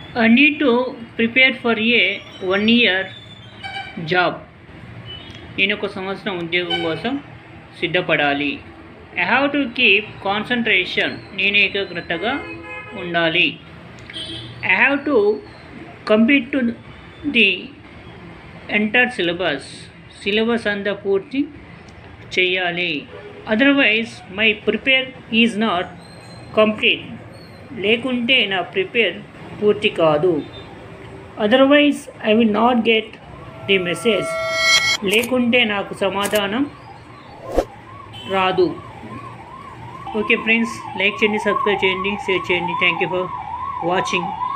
I need to prepare for a one year job. నేను ఒక సంవత్సరం ఉద్యోగం కోసం సిద్ధపడాలి I have to keep concentration నేను ఏకాగ్రతగా ఉండాలి I have to complete to the entire syllabus syllabus అంతా పూర్తి చేయాలి otherwise my prepare is not complete లేకుంటే నా ప్రిపేర్ పూర్తి కాదు otherwise I will not get the message లేకుంటే నాకు సమాధానం రాదు ఓకే ఫ్రెండ్స్ లైక్ చేయండి సబ్స్క్రైబ్ చేయండి షేర్ చేయండి థ్యాంక్ యూ ఫర్ వాచింగ్